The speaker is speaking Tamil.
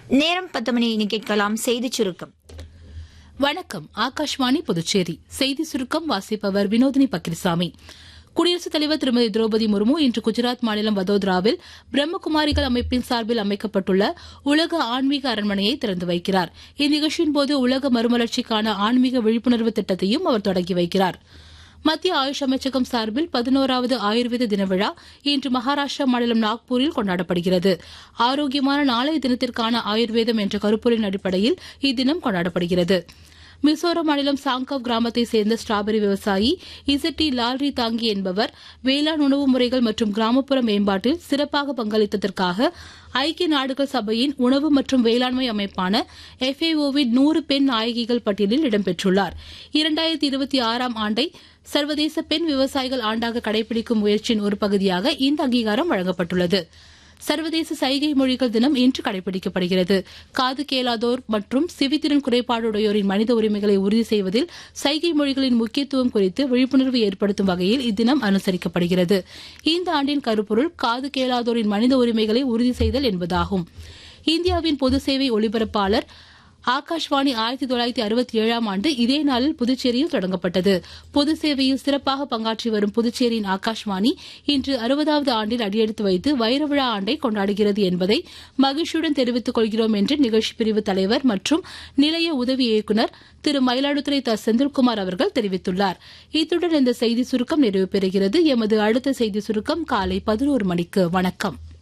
நேரம் பத்து மணி இனி கேட்கலாம் செய்திச் சுருக்கம் வணக்கம் ஆகாஷ்வாணி புதுச்சேரி செய்தி சுருக்கம் வாசிப்பவர் வினோதினி பக்ரிசாமி குடியரசுத் தலைவர் திருமதி திரௌபதி முர்மு இன்று குஜராத் மாநிலம் வதோதராவில் பிரம்மகுமாரிகள் அமைப்பின் சார்பில் அமைக்கப்பட்டுள்ள உலக ஆன்மீக அரண்மனையை திறந்து வைக்கிறார் இந்நிகழ்ச்சியின் போது உலக மறுமலர்ச்சிக்கான ஆன்மீக விழிப்புணர்வு திட்டத்தையும் அவர் தொடங்கி வைக்கிறார் மத்திய ஆயுஷ் அமைச்சகம் சார்பில் பதினோராவது ஆயுர்வேத தின விழா இன்று மகாராஷ்டிரா மாநிலம் நாக்பூரில் கொண்டாடப்படுகிறது ஆரோக்கியமான நாளைய தினத்திற்கான ஆயுர்வேதம் என்ற கருப்பொருளின் அடிப்படையில் இத்தினம் கொண்டாடப்படுகிறது மிசோரம் மாநிலம் சாங்கவ் கிராமத்தை சேர்ந்த ஸ்ட்ராபெரி விவசாயி இசட்டி லால்ரி தாங்கி என்பவர் வேளாண் உணவு முறைகள் மற்றும் கிராமப்புற மேம்பாட்டில் சிறப்பாக பங்களித்ததற்காக ஐக்கிய நாடுகள் சபையின் உணவு மற்றும் வேளாண்மை அமைப்பான எஃப்ஏஓவின் நூறு பெண் நாயகிகள் பட்டியலில் இடம்பெற்றுள்ளார் இரண்டாயிரத்தி இருபத்தி ஆறாம் ஆண்டை சர்வதேச பெண் விவசாயிகள் ஆண்டாக கடைபிடிக்கும் முயற்சியின் ஒரு பகுதியாக இந்த அங்கீகாரம் வழங்கப்பட்டுள்ளது சர்வதேச சைகை மொழிகள் தினம் இன்று கடைபிடிக்கப்படுகிறது காது கேளாதோர் மற்றும் செவித்திறன் குறைபாடுடையோரின் மனித உரிமைகளை உறுதி செய்வதில் சைகை மொழிகளின் முக்கியத்துவம் குறித்து விழிப்புணர்வு ஏற்படுத்தும் வகையில் இத்தினம் அனுசரிக்கப்படுகிறது இந்த ஆண்டின் கருப்பொருள் காது கேளாதோரின் மனித உரிமைகளை உறுதி செய்தல் என்பதாகும் இந்தியாவின் பொது சேவை ஒலிபரப்பாளர் ஆகாஷ்வாணி ஆயிரத்தி தொள்ளாயிரத்தி அறுபத்தி ஏழாம் ஆண்டு இதே நாளில் புதுச்சேரியில் தொடங்கப்பட்டது பொது சேவையில் சிறப்பாக பங்காற்றி வரும் புதுச்சேரியின் ஆகாஷ்வாணி இன்று அறுபதாவது ஆண்டில் அடியெடுத்து வைத்து வைரவிழா ஆண்டை கொண்டாடுகிறது என்பதை மகிழ்ச்சியுடன் தெரிவித்துக் கொள்கிறோம் என்று நிகழ்ச்சி பிரிவு தலைவர் மற்றும் நிலைய உதவி இயக்குநர் திரு மயிலாடுதுறை த செந்தில்குமார் அவர்கள் தெரிவித்துள்ளார் இத்துடன் இந்த செய்தி சுருக்கம் நிறைவு பெறுகிறது எமது அடுத்த செய்தி சுருக்கம் காலை பதினோரு மணிக்கு வணக்கம்